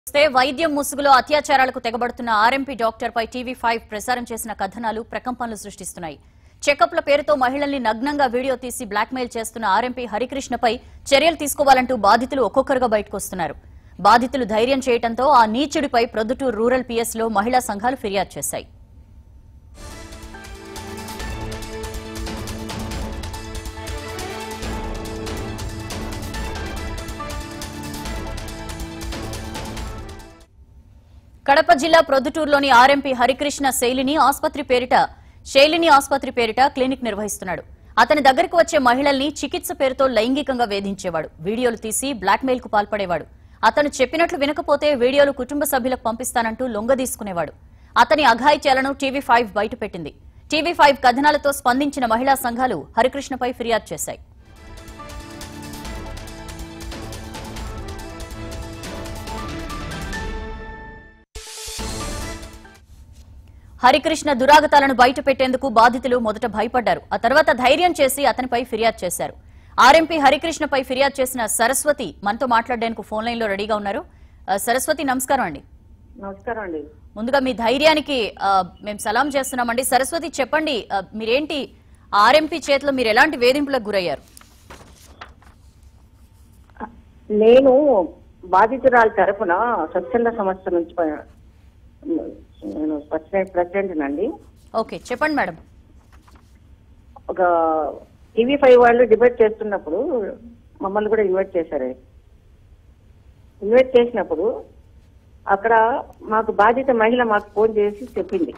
వస్తే వైద్యం ముసుగులో అత్యాచారాలకు తెగబడుతున్న ఆర్ఎంపీ డాక్టర్ పై టీవీ ఫైవ్ ప్రసారం చేసిన కథనాలు ప్రకంపనలు సృష్టిస్తున్నాయి చెకప్ల పేరుతో మహిళల్ని నగ్నంగా వీడియో తీసి బ్లాక్మెయిల్ చేస్తున్న ఆర్ఎంపీ హరికృష్ణపై చర్యలు తీసుకోవాలంటూ బాధితులు ఒక్కొక్కరుగా బయటకు వస్తున్నారు బాధితులు ధైర్యం చేయడంతో ఆ నీచుడిపై ప్రొద్దుటూరు రూరల్ పిఎస్ లో మహిళా సంఘాలు ఫిర్యాదు చేశాయి కడప జిల్లా ప్రొద్దుటూరులోని ఆర్ఎంపీ హరికృష్ణ శైలిని ఆసుపత్రి పేరిట శైలిని ఆసుపత్రి పేరిట క్లినిక్ నిర్వహిస్తున్నాడు అతని దగ్గరకు వచ్చే మహిళల్ని చికిత్స పేరుతో లైంగికంగా వేధించేవాడు వీడియోలు తీసి బ్లాక్మెయిల్ కు పాల్పడేవాడు అతను చెప్పినట్లు వినకపోతే వీడియోలు కుటుంబ సభ్యులకు పంపిస్తానంటూ లొంగదీసుకునేవాడు అతని అఘాయిత్యాలను టీవీ ఫైవ్ బయటపెట్టింది టీవీ ఫైవ్ కథనాలతో స్పందించిన మహిళా సంఘాలు హరికృష్ణపై ఫిర్యాదు చేశాయి హరికృష్ణ దురాగతాలను బయటపెట్టేందుకు బాధితులు మొదట భయపడ్డారు ఆ తర్వాత ధైర్యం చేసి అతనిపై ఫిర్యాదు చేశారు ఆర్ఎంపీ హరికృష్ణపై ఫిర్యాదు చేసిన సరస్వతి మనతో మాట్లాడడానికి ఫోన్ లైన్ లో రెడీగా ఉన్నారు ఆ, సరస్వతి నమస్కారం అండి నమస్కారం అండి ముందుగా మీ ధైర్యానికి ఆ, మేము సలాం చేస్తున్నామండి సరస్వతి చెప్పండి ఆ, మీరేంటి ఆర్ఎంపీ చేతిలో మీరు ఎలాంటి వేధింపులకు గురయ్యారు నేను బాధితురాల తరపున స్వచ్ఛంద సంస్థ నుంచి ప- నేను ప్రెసిడెంట్ ప్రెసిడెంట్ అండి ఓకే చెప్పండి మేడం ఒక టీవీ ఫైవ్ వాళ్ళు డిబేట్ చేస్తున్నప్పుడు మమ్మల్ని కూడా ఇన్వైట్ చేశారు ఇన్వైట్ చేసినప్పుడు అక్కడ మాకు బాధిత మహిళ మాకు ఫోన్ చేసి చెప్పింది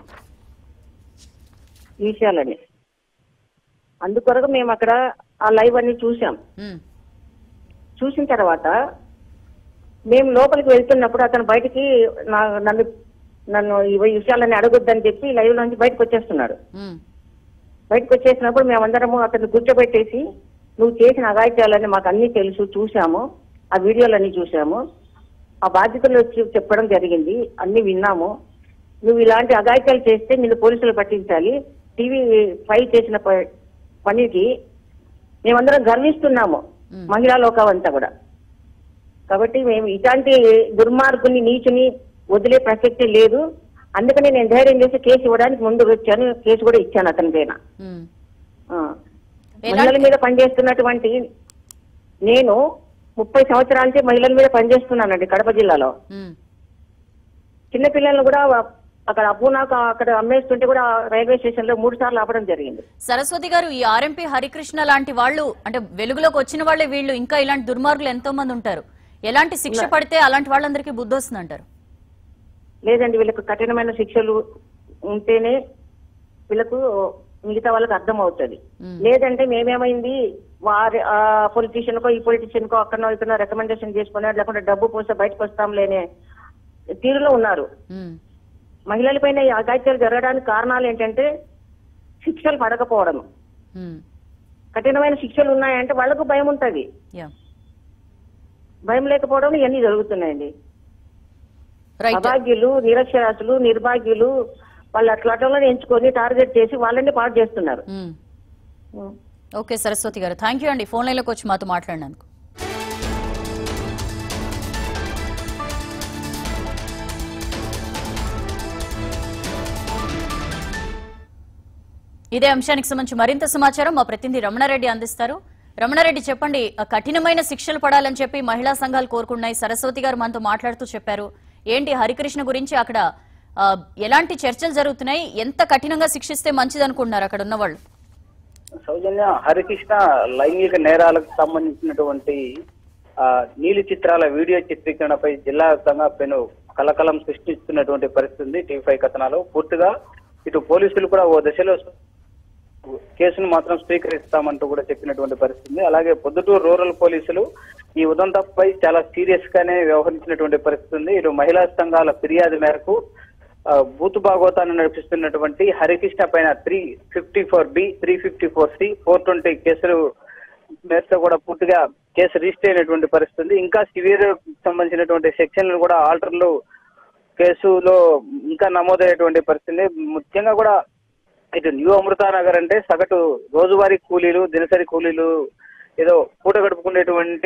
ఈ విషయాలని అందుకొరకు మేము అక్కడ ఆ లైవ్ అన్ని చూసాం ఉమ్, చూసిన తర్వాత మేము లోపలికి వెళ్తున్నప్పుడు అతను బయటికి నా- నన్ను నన్ను ఈ విషయాలన్నీ అడగొద్దని చెప్పి లైవ్ నుంచి బయటకు వచ్చేస్తున్నాడు ఉమ్, బయటకు వచ్చేసినప్పుడు మేమందరము అతన్ని కూర్చోబెట్టేసి నువ్వు చేసిన అగాయిత్యాలని మాకు అన్ని తెలుసు చూసాము ఆ వీడియోలన్నీ చూసాము ఆ బాధ్యతలు వచ్చి చెప్పడం జరిగింది అన్ని విన్నాము నువ్వు ఇలాంటి అగాయిత్యాలు చేస్తే నిన్ను పోలీసులు పట్టించాలి టీవీ ఫైవ్ చేసిన ప- పనికి మేమందరం గర్విస్తున్నాము మ్. మహిళా లోకం అంతా కూడా కాబట్టి మేము ఇలాంటి దుర్మార్గుని నీచుని వదిలే ప్రసక్తి లేదు అందుకని నేను ధైర్యం చేసి కేసు ఇవ్వడానికి ముందుకు వచ్చాను కేసు కూడా ఇచ్చాను అతని పైన ఉమ్. ఆ. ఎలాంటి- మహిళల మీద పనిచేస్తున్నటువంటి నేను ముప్పై సంవత్సరాల నుంచి మహిళల మీద పనిచేస్తున్నానండి కడప జిల్లాలో ఉమ్. చిన్న పిల్లలను కూడా అక్కడ అప్పునాక అక్కడ అమ్మేస్తుంటే కూడా రైల్వే స్టేషన్ లో మూడు సార్లు ఆపడం జరిగింది సరస్వతి గారు ఈ ఆర్ఎంపీ హరికృష్ణ లాంటి వాళ్ళు అంటే వెలుగులోకి వచ్చిన వాళ్ళే వీళ్ళు ఇంకా ఇలాంటి దుర్మార్గులు ఎంతో మంది ఉంటారు ఎలాంటి శిక్ష పడితే అలాంటి వాళ్ళందరికీ బుద్ధి వస్తుంది అంటారు లేదండి వీళ్ళకు కఠినమైన శిక్షలు ఉంటేనే వీళ్ళకు మిగతా వాళ్ళకి అర్థం అవుతుంది మ్మ్. లేదంటే మేమేమైంది వారి ఆ పొలిటీషియన్ కో ఈ పొలిటీషియన్ కో అక్కడనో ఇక్కడ రికమెండేషన్ చేసుకుని లేకుంటే డబ్బు పోస్తే బయటకు వస్తాంలేనే తీరులో ఉన్నారు ఉమ్, మహిళలపైన ఈ అగాత్యాలు జరగడానికి కారణాలు ఏంటంటే శిక్షలు పడకపోవడం ఉమ్, కఠినమైన శిక్షలు ఉన్నాయంటే వాళ్ళకు భయం ఉంటది యా భయం లేకపోవడం ఇవన్నీ జరుగుతున్నాయండి రైట్ అభాగ్యులు నిరక్షరాస్యులు నిర్భాగ్యులు వాళ్ళు అట్లాటంలో ఎంచుకొని టార్గెట్ చేసి వాళ్ళని పాడు చేస్తున్నారు ఉమ్. ఓకే సరస్వతి గారు థ్యాంక్ యూ అండి ఫోన్ లైన్లోకి వచ్చి మాతో మాట్లాడినందుకు ఇదే అంశానికి సంబంధించి మరింత సమాచారం మా ప్రతినిధి రమణారెడ్డి అందిస్తారు రమణారెడ్డి చెప్పండి ఆ కఠినమైన శిక్షలు పడాలని చెప్పి మహిళా సంఘాలు కోరుకున్నాయి సరస్వతి గారు మనతో మాట్లాడుతూ చెప్పారు ఏంటి హరికృష్ణ గురించి అక్కడ ఆ, ఎలాంటి చర్చలు జరుగుతున్నాయి ఎంత కఠినంగా శిక్షిస్తే మంచిది అనుకుంటున్నారు అక్కడ ఉన్న వాళ్ళు సౌజన్య హరికృష్ణ లైంగిక నేరాలకు సంబంధించినటువంటి ఆ, నీలి చిత్రాల వీడియో చిత్రీకరణపై జిల్లా వ్యాప్తంగా పెను కలకలం సృష్టిస్తున్నటువంటి పరిస్థితి ఉంది టీవీ ఫైవ్ కథనాలు పూర్తిగా ఇటు పోలీసులు కూడా ఓ దశలో కేసును మాత్రం స్వీకరిస్తామంటూ కూడా చెప్పినటువంటి పరిస్థితి ఉంది అలాగే పొద్దుటూరు రూరల్ పోలీసులు ఈ ఉదంతంపై చాలా సీరియస్ గానే వ్యవహరించినటువంటి పరిస్థితి ఉంది ఇటు మహిళా సంఘాల ఫిర్యాదు మేరకు ఆ, బూతు భాగవతాన్ని నడిపిస్తున్నటువంటి హరికృష్ణ పైన three fifty four B three fifty four C four twenty కేసులు మేరతో కూడా పూర్తిగా కేసు రిజిస్టర్ అయినటువంటి పరిస్థితి ఉంది. ఇంకా సివియర్ సంబంధించినటువంటి సెక్షన్లు కూడా ఆల్టర్లు కేసులో ఇంకా నమోదయ్యేటువంటి పరిస్థితి ఉంది. ముఖ్యంగా కూడా ఇటు న్యూ అమృతానగర్ అంటే సగటు రోజువారీ కూలీలు దినసరి కూలీలు ఏదో పూట గడుపుకునేటువంటి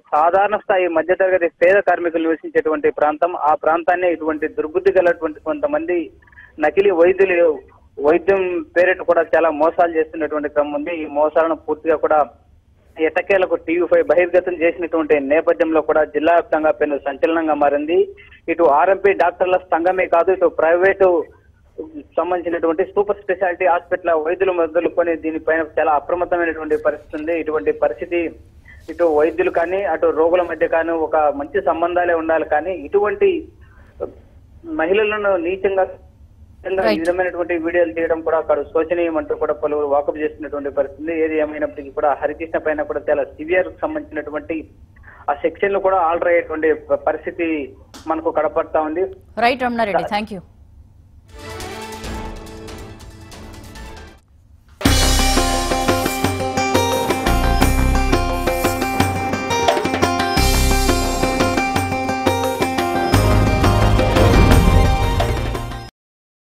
సాధారణ స్థాయి మధ్యతరగతి పేద కార్మికులు నివసించేటువంటి ప్రాంతం ఆ ప్రాంతాన్ని ఇటువంటి దుర్బుద్ధి గలటువంటి కొంతమంది నకిలీ వైద్యులు వైద్యం పేరిట కూడా చాలా మోసాలు చేస్తున్నటువంటి క్రమం ఉంది ఈ మోసాలను పూర్తిగా కూడా ఎట్టకేలకు టీవీ ఫైవ్ బహిర్గతం చేసినటువంటి నేపథ్యంలో కూడా జిల్లా వ్యాప్తంగా పెను సంచలనంగా మారింది ఇటు ఆర్ఎంపీ డాక్టర్ల సంఘమే కాదు ఇటు ప్రైవేటు సంబంధించినటువంటి సూపర్ స్పెషాలిటీ హాస్పిటల్ వైద్యులు మొదలుకొని దీనిపైన చాలా అప్రమత్తమైనటువంటి పరిస్థితి ఉంది ఇటువంటి పరిస్థితి ఇటు వైద్యులు కానీ అటు రోగుల మధ్య కానీ ఒక మంచి సంబంధాలే ఉండాలి కానీ ఇటువంటి మహిళలను నీచంగా నీచంగా ఈ Right. విధమైనటువంటి వీడియోలు తీయడం కూడా అక్కడ శోచనీయం అంటూ కూడా పలువురు వాకప్ చేస్తున్నటువంటి పరిస్థితి ఏది ఏమైనప్పటికీ కూడా హరికృష్ణ పైన కూడా చాలా సివియర్ సంబంధించినటువంటి ఆ సెక్షన్లు కూడా ఆల్టర్ అయ్యేటువంటి ప- పరిస్థితి మనకు కనపడతా ఉంది రైట్ రమణారెడ్డి థ్యాంక్ యూ